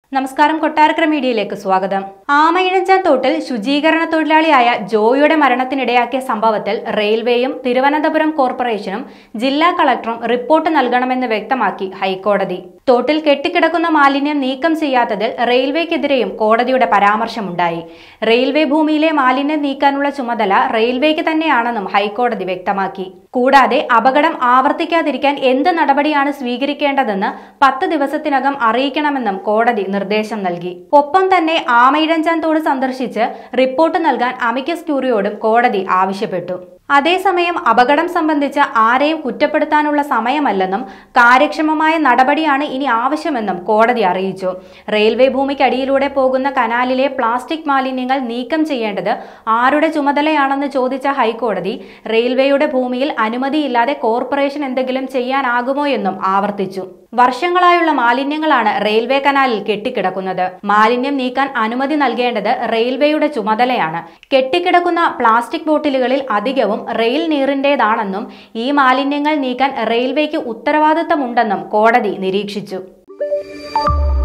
നമസ്കാരം കൊട്ടാരക്കര മീഡിയയിലേക്ക് സ്വാഗതം ആമയിഴഞ്ചാൻ തോട്ടിൽ ശുചീകരണ തൊഴിലാളിയായ ജോയിയുടെ മരണത്തിനിടയാക്കിയ സംഭവത്തിൽ റെയിൽവേയും തിരുവനന്തപുരം കോർപ്പറേഷനും ജില്ലാ കളക്ടറും റിപ്പോർട്ട് നൽകണമെന്ന് വ്യക്തമാക്കി ഹൈക്കോടതി തോട്ടിൽ കെട്ടിക്കിടക്കുന്ന മാലിന്യം നീക്കം ചെയ്യാത്തതിൽ റെയിൽവേക്കെതിരെയും കോടതിയുടെ പരാമർശമുണ്ടായി റെയിൽവേ ഭൂമിയിലെ മാലിന്യം നീക്കാനുള്ള ചുമതല റെയിൽവേക്ക് തന്നെയാണെന്നും ഹൈക്കോടതി വ്യക്തമാക്കി കൂടാതെ അപകടം ആവർത്തിക്കാതിരിക്കാൻ എന്ത് നടപടിയാണ് സ്വീകരിക്കേണ്ടതെന്ന് പത്ത് ദിവസത്തിനകം അറിയിക്കണമെന്നും കോടതി നിർദ്ദേശം നൽകി ഒപ്പം തന്നെ ആമയിഴഞ്ചാൻ തോട് സന്ദർശിച്ച് റിപ്പോർട്ട് നൽകാൻ അമിക്കസ് ക്യൂറിയോടും കോടതി ആവശ്യപ്പെട്ടു അതേസമയം അപകടം സംബന്ധിച്ച് ആരെയും കുറ്റപ്പെടുത്താനുള്ള സമയമല്ലെന്നും കാര്യക്ഷമമായ നടപടിയാണ് ഇനി ആവശ്യമെന്നും കോടതി അറിയിച്ചു റെയിൽവേ ഭൂമിക്കടിയിലൂടെ പോകുന്ന കനാലിലെ പ്ലാസ്റ്റിക് മാലിന്യങ്ങൾ നീക്കം ചെയ്യേണ്ടത് ആരുടെ ചുമതലയാണെന്ന് ചോദിച്ച ഹൈക്കോടതി റെയിൽവേയുടെ ഭൂമിയിൽ അനുമതിയില്ലാതെ കോർപ്പറേഷൻ എന്തെങ്കിലും ചെയ്യാനാകുമോ എന്നും ആവർത്തിച്ചു വർഷങ്ങളായുള്ള മാലിന്യങ്ങളാണ് റെയിൽവേ കനാലിൽ കെട്ടിക്കിടക്കുന്നത് മാലിന്യം നീക്കാൻ അനുമതി നൽകേണ്ടത് റെയിൽവേയുടെ ചുമതലയാണ് കെട്ടിക്കിടക്കുന്ന പ്ലാസ്റ്റിക് ബോട്ടിലുകളിൽ അധികവും റെയിൽ നീറിന്റേതാണെന്നും ഈ മാലിന്യങ്ങൾ നീക്കാൻ റെയിൽവേക്ക് ഉത്തരവാദിത്തമുണ്ടെന്നും കോടതി നിരീക്ഷിച്ചു